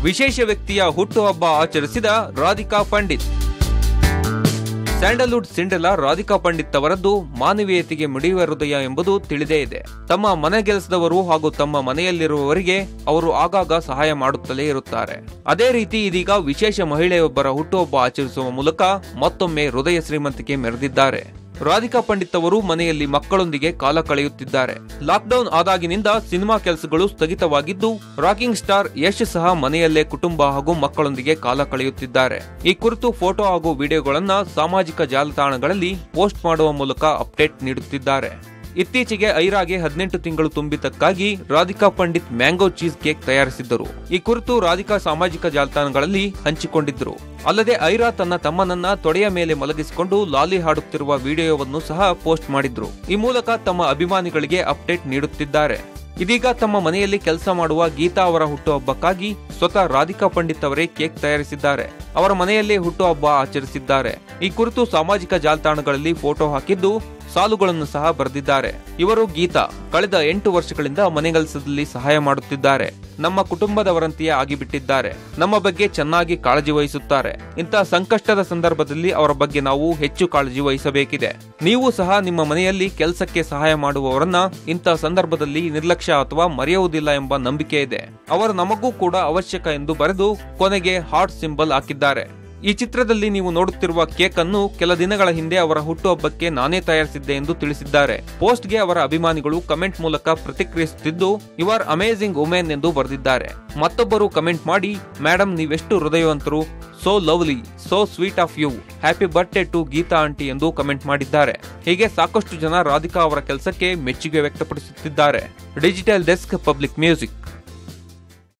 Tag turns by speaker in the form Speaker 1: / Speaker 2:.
Speaker 1: ವಿಶೇಷ ವ್ಯಕ್ತಿಯ ಹುಟ್ಟುಹಬ್ಬ ಆಚರಿಸಿದ ರಾಧಿಕಾ ಪಂಡಿತ್ ಸ್ಯಾಂಡಲ್ವುಡ್ ಸಿಂಡೆಲಾ ರಾಧಿಕಾ ಪಂಡಿತ್ ಅವರದ್ದು ಮಾನವೀಯತೆಗೆ ಮಿಡಿಯುವ ಹೃದಯ ಎಂಬುದು ತಿಳಿದೇ ಇದೆ ತಮ್ಮ ಮನೆಗೆಲಸದವರು ಹಾಗೂ ತಮ್ಮ ಮನೆಯಲ್ಲಿರುವವರಿಗೆ ಅವರು ಆಗಾಗ ಸಹಾಯ ಮಾಡುತ್ತಲೇ ಇರುತ್ತಾರೆ ಅದೇ ರೀತಿ ಇದೀಗ ವಿಶೇಷ ಮಹಿಳೆಯೊಬ್ಬರ ಹುಟ್ಟುಹಬ್ಬ ಆಚರಿಸುವ ಮೂಲಕ ಮತ್ತೊಮ್ಮೆ ಹೃದಯ ಶ್ರೀಮಂತಿಕೆ ಮೆರೆದಿದ್ದಾರೆ ರಾಧಿಕಾ ಪಂಡಿತ್ ಅವರು ಮನೆಯಲ್ಲಿ ಮಕ್ಕಳೊಂದಿಗೆ ಕಾಲ ಕಳೆಯುತ್ತಿದ್ದಾರೆ ಲಾಕ್ಡೌನ್ ಆದಾಗಿನಿಂದ ಸಿನಿಮಾ ಕೆಲಸಗಳು ಸ್ಥಗಿತವಾಗಿದ್ದು ರಾಕಿಂಗ್ ಸ್ಟಾರ್ ಯಶ್ ಸಹ ಮನೆಯಲ್ಲೇ ಕುಟುಂಬ ಹಾಗೂ ಮಕ್ಕಳೊಂದಿಗೆ ಕಾಲ ಕಳೆಯುತ್ತಿದ್ದಾರೆ ಈ ಕುರಿತು ಫೋಟೋ ಹಾಗೂ ವಿಡಿಯೋಗಳನ್ನ ಸಾಮಾಜಿಕ ಜಾಲತಾಣಗಳಲ್ಲಿ ಪೋಸ್ಟ್ ಮಾಡುವ ಮೂಲಕ ಅಪ್ಡೇಟ್ ನೀಡುತ್ತಿದ್ದಾರೆ ಇತ್ತೀಚೆಗೆ ಐರಾಗೆ ಹದಿನೆಂಟು ತಿಂಗಳು ತುಂಬಿದ್ದಕ್ಕಾಗಿ Radhika Pandit mango cheese cake ತಯಾರಿಸಿದ್ದರು ಈ ಕುರಿತು ರಾಧಿಕಾ ಸಾಮಾಜಿಕ ಜಾಲತಾಣಗಳಲ್ಲಿ ಹಂಚಿಕೊಂಡಿದ್ದರು ಅಲ್ಲದೆ ಐರಾ ತನ್ನ ತಮ್ಮನನ್ನ ತೊಡೆಯ ಮೇಲೆ ಮಲಗಿಸಿಕೊಂಡು ಲಾಲಿ ಹಾಡುತ್ತಿರುವ ವಿಡಿಯೋವನ್ನು ಸಹ ಪೋಸ್ಟ್ ಮಾಡಿದ್ರು ಈ ಮೂಲಕ ತಮ್ಮ ಅಭಿಮಾನಿಗಳಿಗೆ ಅಪ್ಡೇಟ್ ನೀಡುತ್ತಿದ್ದಾರೆ ಇದೀಗ ತಮ್ಮ ಮನೆಯಲ್ಲಿ ಕೆಲಸ ಮಾಡುವ ಗೀತಾ ಅವರ ಹುಟ್ಟುಹಬ್ಬಕ್ಕಾಗಿ ಸ್ವತಃ ರಾಧಿಕಾ ಪಂಡಿತ್ ಅವರೇ ಕೇಕ್ ತಯಾರಿಸಿದ್ದಾರೆ ಅವರ ಮನೆಯಲ್ಲೇ ಹುಟ್ಟುಹಬ್ಬ ಆಚರಿಸಿದ್ದಾರೆ ಈ ಕುರಿತು ಸಾಮಾಜಿಕ ಜಾಲತಾಣಗಳಲ್ಲಿ ಫೋಟೋ ಹಾಕಿದ್ದು ಸಾಲುಗಳನ್ನು ಸಹ ಬರೆದಿದ್ದಾರೆ ಇವರು ಗೀತಾ ಕಳೆದ ಎಂಟು ವರ್ಷಗಳಿಂದ ಮನೆಗೆಲಸದಲ್ಲಿ ಸಹಾಯ ಮಾಡುತ್ತಿದ್ದಾರೆ ನಮ್ಮ ಕುಟುಂಬದವರಂತೆಯೇ ಆಗಿಬಿಟ್ಟಿದ್ದಾರೆ ನಮ್ಮ ಬಗ್ಗೆ ಚೆನ್ನಾಗಿ ಕಾಳಜಿ ವಹಿಸುತ್ತಾರೆ ಇಂತಹ ಸಂಕಷ್ಟದ ಸಂದರ್ಭದಲ್ಲಿ ಅವರ ಬಗ್ಗೆ ನಾವು ಹೆಚ್ಚು ಕಾಳಜಿ ವಹಿಸಬೇಕಿದೆ ನೀವು ಸಹ ನಿಮ್ಮ ಮನೆಯಲ್ಲಿ ಕೆಲಸಕ್ಕೆ ಸಹಾಯ ಮಾಡುವವರನ್ನ ಇಂತಹ ಸಂದರ್ಭದಲ್ಲಿ ನಿರ್ಲಕ್ಷ್ಯ ಅಥವಾ ಮರೆಯುವುದಿಲ್ಲ ಎಂಬ ನಂಬಿಕೆ ಇದೆ ಅವರು ನಮಗೂ ಕೂಡ ಅವಶ್ಯಕ ಎಂದು ಬರೆದು ಕೊನೆಗೆ ಹಾರ್ಟ್ ಸಿಂಬಲ್ ಹಾಕಿದ್ದಾರೆ ಈ ಚಿತ್ರದಲ್ಲಿ ನೀವು ನೋಡುತ್ತಿರುವ ಕೇಕ್ ಅನ್ನು ಕೆಲ ದಿನಗಳ ಹಿಂದೆ ಅವರ ಹುಟ್ಟುಹಬ್ಬಕ್ಕೆ ನಾನೇ ತಯಾರಿಸಿದ್ದೆ ಎಂದು ತಿಳಿಸಿದ್ದಾರೆ ಪೋಸ್ಟ್ಗೆ ಅವರ ಅಭಿಮಾನಿಗಳು ಕಮೆಂಟ್ ಮೂಲಕ ಪ್ರತಿಕ್ರಿಯಿಸುತ್ತಿದ್ದು ಯು ಆರ್ ಅಮೇಜಿಂಗ್ ವುಮೆನ್ ಎಂದು ಬರೆದಿದ್ದಾರೆ ಮತ್ತೊಬ್ಬರು ಕಮೆಂಟ್ ಮಾಡಿ ಮೇಡಮ್ ನೀವೆಷ್ಟು ಹೃದಯವಂತರು so lovely so sweet of you happy birthday to Geetha aunty ಎಂದು ಕಮೆಂಟ್ ಮಾಡಿದ್ದಾರೆ ಹೀಗೆ ಸಾಕಷ್ಟು ಜನ ರಾಧಿಕಾ ಅವರ ಕೆಲಸಕ್ಕೆ ಮೆಚ್ಚುಗೆ ವ್ಯಕ್ತಪಡಿಸುತ್ತಿದ್ದಾರೆ ಡಿಜಿಟಲ್ ಡೆಸ್ಕ್ ಪಬ್ಲಿಕ್ ಮ್ಯೂಸಿಕ್